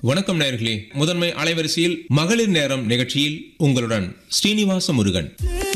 வணக்கம் நேயர்களே முதன்மை அலைவரிசையில் மகளிர் நேரம் நிகழ்ச்சியில் உங்களுடன் ஸ்ரீனிவாச முருகன்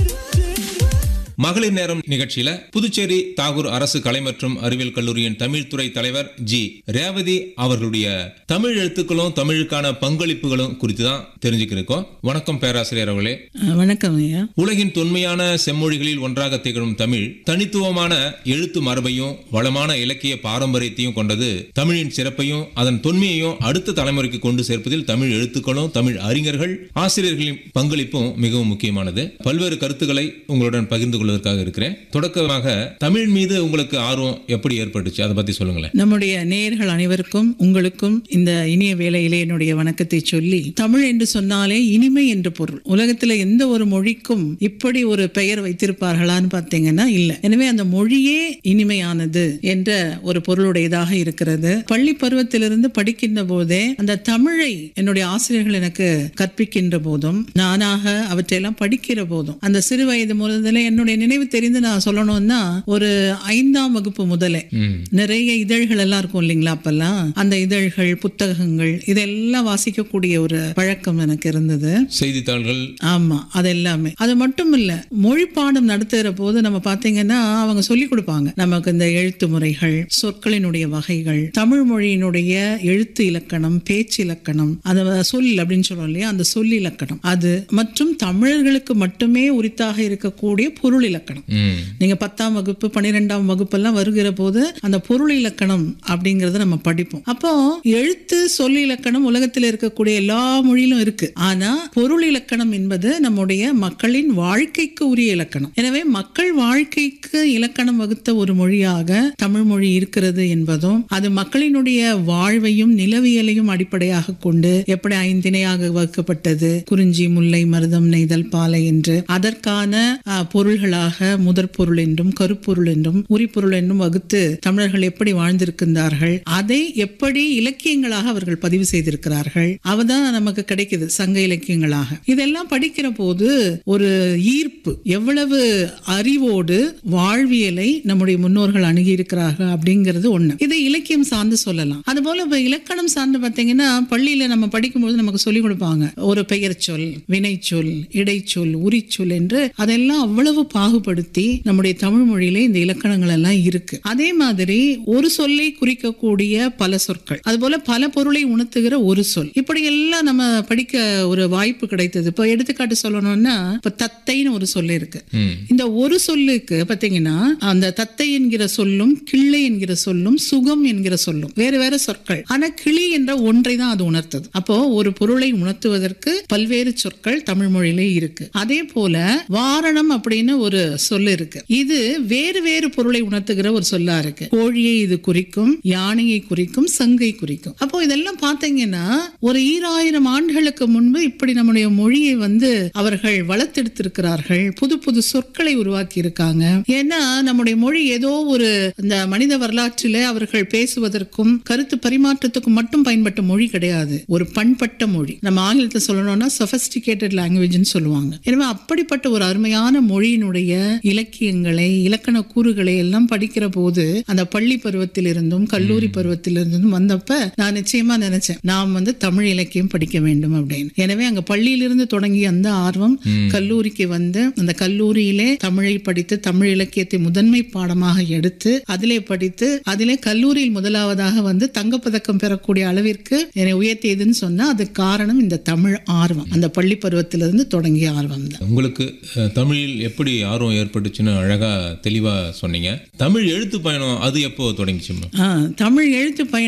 மகளிர் நேரம் நிகழ்ச்சியில புதுச்சேரி தாகூர் அரசு கலை மற்றும் அறிவியல் கல்லூரியின் தமிழ் துறை தலைவர் ஜி ரேவதி அவர்களுடைய தமிழ் எழுத்துக்களும் தமிழுக்கான பங்களிப்புகளும் குறித்து தான் தெரிஞ்சுக்கிருக்கோம் வணக்கம் பேராசிரியர் அவர்களே அஹ் வணக்கம் ஐயா உலகின் தொன்மையான செம்மொழிகளில் ஒன்றாக திகழும் தமிழ் தனித்துவமான எழுத்து மரபையும் வளமான இலக்கிய பாரம்பரியத்தையும் கொண்டது தமிழின் சிறப்பையும் அதன் தொன்மையையும் அடுத்த தலைமுறைக்கு கொண்டு சேர்ப்பதில் தமிழ் எழுத்துக்களும் தமிழ் அறிஞர்கள் ஆசிரியர்களின் பங்களிப்பும் மிகவும் முக்கியமானது பல்வேறு கருத்துக்களை உங்களுடன் பகிர்ந்து கொள்வதற்காக இருக்கிறேன் தொடக்கமாக தமிழ் மீது உங்களுக்கு ஆர்வம் எப்படி ஏற்பட்டுச்சு அதை பத்தி சொல்லுங்களேன் நம்முடைய நேயர்கள் அனைவருக்கும் உங்களுக்கும் இந்த இனிய வேளையிலே என்னுடைய வணக்கத்தை சொல்லி தமிழ் என்று சொன்னாலே இனிமை என்று பொருள் உலகத்துல எந்த ஒரு மொழிக்கும் இப்படி ஒரு பெயர் வைத்திருப்பார்களான்னு பார்த்தீங்கன்னா இல்ல எனவே அந்த மொழியே இனிமையானது என்ற ஒரு பொருளுடையதாக இருக்கிறது பள்ளி பருவத்திலிருந்து படிக்கின்ற போதே அந்த தமிழை என்னுடைய ஆசிரியர்கள் எனக்கு கற்பிக்கின்ற போதும் நானாக அவற்றையெல்லாம் படிக்கிற போதும் அந்த சிறு வயது முதல்ல என்னுடைய நினைவு தெரிந்து நான் சொல்லணும்னா ஒரு ஐந்தாம் வகுப்பு முதலே ம் நிறைய இதழ்கள் எல்லாம் இருக்கும் இல்லைங்களா அப்பெல்லாம் அந்த இதழ்கள் புத்தகங்கள் இதெல்லாம் வாசிக்கக்கூடிய ஒரு பழக்கம் எனக்கு இருந்தது செய்தித்தாள்கள் ஆமா அது எல்லாமே அது மட்டும் இல்ல மொழி பாடம் நடத்துகிற போது நம்ம பாத்தீங்கன்னா அவங்க சொல்லி கொடுப்பாங்க நமக்கு இந்த எழுத்து முறைகள் சொற்களினுடைய வகைகள் தமிழ் மொழியினுடைய எழுத்து இலக்கணம் பேச்சு இலக்கணம் அந்த சொல் அப்படின்னு சொல்றோம் இல்லையா அந்த சொல் இலக்கணம் அது மற்றும் தமிழர்களுக்கு மட்டுமே உரித்தாக இருக்கக்கூடிய பொருள் இலக்கணம் ம் நீங்க பத்தாம் வகுப்பு பன்னிரெண்டாம் வகுப்பெல்லாம் வருகிற போது அந்த பொருள் இலக்கணம் அப்படிங்கறத நம்ம படிப்போம் அப்போ எழுத்து சொல் இலக்கணம் உலகத்தில் இருக்கக்கூடிய எல்லா மொழியிலும் இருக்கு ஆனா பொருள் இலக்கணம் என்பது நம்முடைய மக்களின் வாழ்க்கைக்கு உரிய இலக்கணம் எனவே மக்கள் வாழ்க்கைக்கு இலக்கணம் வகுத்த ஒரு மொழியாக தமிழ் மொழி இருக்கிறது என்பதும் அது மக்களினுடைய வாழ்வையும் நிலவியலையும் அடிப்படையாக கொண்டு எப்படி ஐந்திணையாக வகுக்கப்பட்டது குறிஞ்சி முல்லை மருதம் நெய்தல் பாலை என்று அதற்கான அஹ், பொருள்களாக முதற் பொருள் என்றும் கருப்பொருள் என்றும் உரிப்பொருள் என்றும் வகுத்து தமிழர்கள் எப்படி வாழ்ந்திருக்கின்றார்கள் அதை எப்படி இலக்கியங்களாக அவர்கள் பதிவு செய்திருக்கிறார்கள் அவதான் நமக்கு கிடைக்குது சங்க இலக்கியங்களாக இதெல்லாம் படிக்கிற போது ஒரு ஈர்ப்பு எவ்வளவு அறிவோடு வாழ்வியலை நம்முடைய முன்னோர்கள் அணுகி இருக்கிறார்கள் அப்படிங்கிறது ஒண்ணு இது இலக்கியம் சார்ந்து சொல்லலாம் அதுபோல இப்ப இலக்கணம் சார்ந்து பார்த்தீங்கன்னா பள்ளியில நம்ம படிக்கும்போது நமக்கு சொல்லிக் கொடுப்பாங்க ஒரு பெயர் சொல் வினைச்சொல் இடைச்சொல் உரிச்சொல் என்று அதெல்லாம் அவ்வளவு பாகுபடுத்தி நம்முடைய தமிழ் மொழியில இந்த இலக்கணங்கள் எல்லாம் இருக்கு அதே மாதிரி ஒரு சொல்லை குறிக்கக்கூடிய பல சொற்கள் அதுபோல பல பொருளை உணர்த்துகிற ஒரு சொல் இப்படி எல்லாம் நம்ம படிக்க ஒரு வாய்ப்பு கிடைத்தது இப்போ எடுத்துக்காட்டு சொல்லணும்னா இப்ப தத்தைன்னு ஒரு சொல் இருக்கு ம் இந்த ஒரு சொல்லுக்கு பாத்தீங்கன்னா அந்த தத்தை என்கிற சொல்லும் கிள்ளை என்கிற சொல்லும் சுகம் என்கிற சொல்லும் வேறு வேறு சொற்கள் ஆனா கிளி என்ற ஒன்றை தான் அது உணர்த்தது அப்போ ஒரு பொருளை உணர்த்துவதற்கு பல்வேறு சொற்கள் தமிழ் மொழியிலே இருக்கு அதே போல வாரணம் அப்படின்னு ஒரு சொல் இருக்கு இது வேறு வேறு பொருளை உணர்த்துகிற ஒரு சொல்லா இருக்கு கோழியை இது குறிக்கும் யானையை குறிக்கும் சங்கை குறிக்கும் அப்போ இதெல்லாம் பாத்தீங்கன்னா ஒரு ஈராயிரம் ஆண்டுகளுக்கு முன்பு இப்படி நம்முடைய மொழியை வந்து அவர்கள் வளர்த்தெடுத்திருக்கிறார்கள் புது புது சொற்களை உருவாக்கி இருக்காங்க ஏன்னா நம்முடைய மொழி ஏதோ ஒரு இந்த மனித வரலாற்றிலே அவர்கள் பேசுவதற்கும் கருத்து பரிமாற்றத்துக்கும் மட்டும் பயன்பட்ட மொழி கிடையாது ஒரு பண்பட்ட மொழி நம்ம ஆங்கிலத்தில் சொல்லணும்னா சொபஸ்டிகேட்டட் லாங்குவேஜ்னு சொல்லுவாங்க எனவே அப்படிப்பட்ட ஒரு அருமையான மொழியினுடைய இலக்கியங்களை இலக்கண கூறுகளை எல்லாம் படிக்கிற போது அந்த பள்ளி பருவத்திலிருந்தும் கல்லூரி பருவத்திலிருந்தும் வந்தப்ப நான் நிச்சயமா நினைச்சேன் நாம் வந்து தமிழ் இலக்கியம் படிக்க வேண்டும் அப்படின்னு எனவே அங்க பள்ளியிலிருந்து தொடங்கிய அந்த ஆர்வம் கல்லூரிக்கு வந்து அந்த கல்லூரியிலே தமிழை படித்து தமிழ் இலக்கியத்தை முதன்மை பாடமாக எடுத்து அதிலே படித்து அதிலே கல்லூரியில் முதலாவதாக வந்து தங்கப்பதக்கம் பெறக்கூடிய அளவிற்கு என்னை உயர்த்தியதுன்னு சொன்னா அதுக்கு காரணம் இந்த தமிழ் ஆர்வம் அந்த பள்ளி பருவத்திலிருந்து தொடங்கிய ஆர்வம் தான் உங்களுக்கு அஹ், தமிழில் எப்படி ஆர்வம் ஏற்பட்டுச்சுன்னு அழகா தெளிவா சொன்னீங்க தமிழ் எழுத்து பயணம் அது எப்போ தொடங்கிச்சுமா ஆ, தமிழ் எழுத்து பயணம்